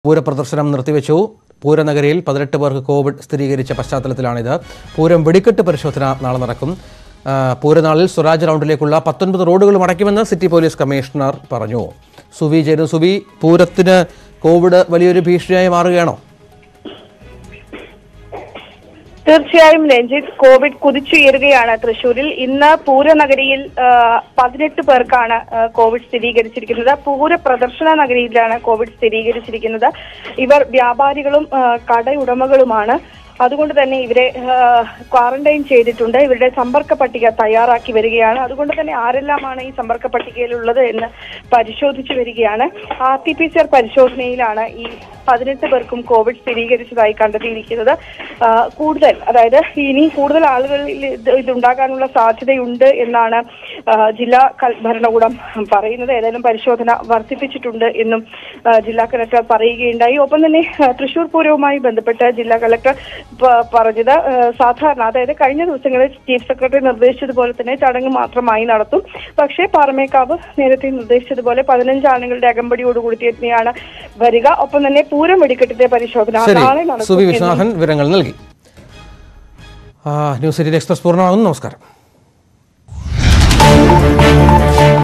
പൂരപ്രദർശനം നിർത്തിവെച്ചു പൂരനഗരിയിൽ പതിനെട്ട് പേർക്ക് കോവിഡ് സ്ഥിരീകരിച്ച പശ്ചാത്തലത്തിലാണിത് പൂരം വെടിക്കെട്ട് പരിശോധന നാളെ നടക്കും ആ, പൂരനാളിൽ സ്വരാജ് റൗണ്ടിലേക്കുള്ള പത്തൊൻപത് റോഡുകളും അടയ്ക്കുമെന്ന് സിറ്റി പോലീസ് കമ്മീഷണർ പറഞ്ഞു സുവി ചേരും സുവി പൂരത്തിന് കോവിഡ് വലിയൊരു ഭീഷണിയായി മാറുകയാണോ തീർച്ചയായും രഞ്ജിത്ത് കോവിഡ് കുതിച്ചുയരുകയാണ് തൃശൂരിൽ ഇന്ന് പൂരനഗരിയിൽ ആ, പതിനെട്ട് പേർക്കാണ് ആ, കോവിഡ് സ്ഥിരീകരിച്ചിരിക്കുന്നത് പൂര പ്രദർശന നഗരിയിലാണ് കോവിഡ് സ്ഥിരീകരിച്ചിരിക്കുന്നത് ഇവർ വ്യാപാരികളും ആ, കടയുടമകളുമാണ് അതുകൊണ്ട് തന്നെ ഇവരെ ആ, ക്വാറന്റൈൻ ചെയ്തിട്ടുണ്ട് ഇവരുടെ സമ്പർക്ക പട്ടിക തയ്യാറാക്കി വരികയാണ് അതുകൊണ്ട് തന്നെ ആരെല്ലാമാണ് ഈ സമ്പർക്ക പട്ടികയിലുള്ളത് എന്ന് പരിശോധിച്ചു വരികയാണ് R T P C R പരിശോധനയിലാണ് ഈ പതിനെട്ട് പേർക്കും കോവിഡ് സ്ഥിരീകരിച്ചതായി കണ്ടെത്തിയിരിക്കുന്നത് ആ, കൂടുതൽ അതായത് ഇനി കൂടുതൽ ആളുകളിൽ ഇത് ഇതുണ്ടാകാനുള്ള സാധ്യതയുണ്ട് എന്നാണ് ആ, ജില്ലാ കൽ- ഭരണകൂടം പറയുന്നത് ഏതായാലും പരിശോധന വർദ്ധിപ്പിച്ചിട്ടുണ്ട് എന്നും ആ, ജില്ലാ കളക്ടർ പറയുകയുണ്ടായി ഒപ്പം തന്നെ ആ, തൃശൂർ പൂരവുമായി ബന്ധപ്പെട്ട് ജില്ലാ കളക്ടർ പ- പറഞ്ഞത് ആ, സാധാരണ അതായത് കഴിഞ്ഞ ദിവസങ്ങളിൽ ചീഫ് സെക്രട്ടറി നിർദ്ദേശിച്ചതുപോലെ തന്നെ ചടങ്ങ് മാത്രമായി നടത്തും പക്ഷേ പാറമേക്കാവ് നേരത്തെ നിർദ്ദേശിച്ചതുപോലെ പതിനഞ്ച് ആളുകളുടെ അകമ്പടിയോടുകൂടി തന്നെയാണ് വരിക ഒപ്പം തന്നെ പൂരം വെടിക്കെട്ടിന്റെ പരിശോധന ശരി നാളെ നടക്കും സുവി എന്നും വിശ്വനാഥൻ വിവരങ്ങൾ നൽകി ആ, ന്യൂസ് എയ്റ്റീൻ എക്സ്പ്രസ് പൂർണ്ണമാകുന്നു നമസ്കാരം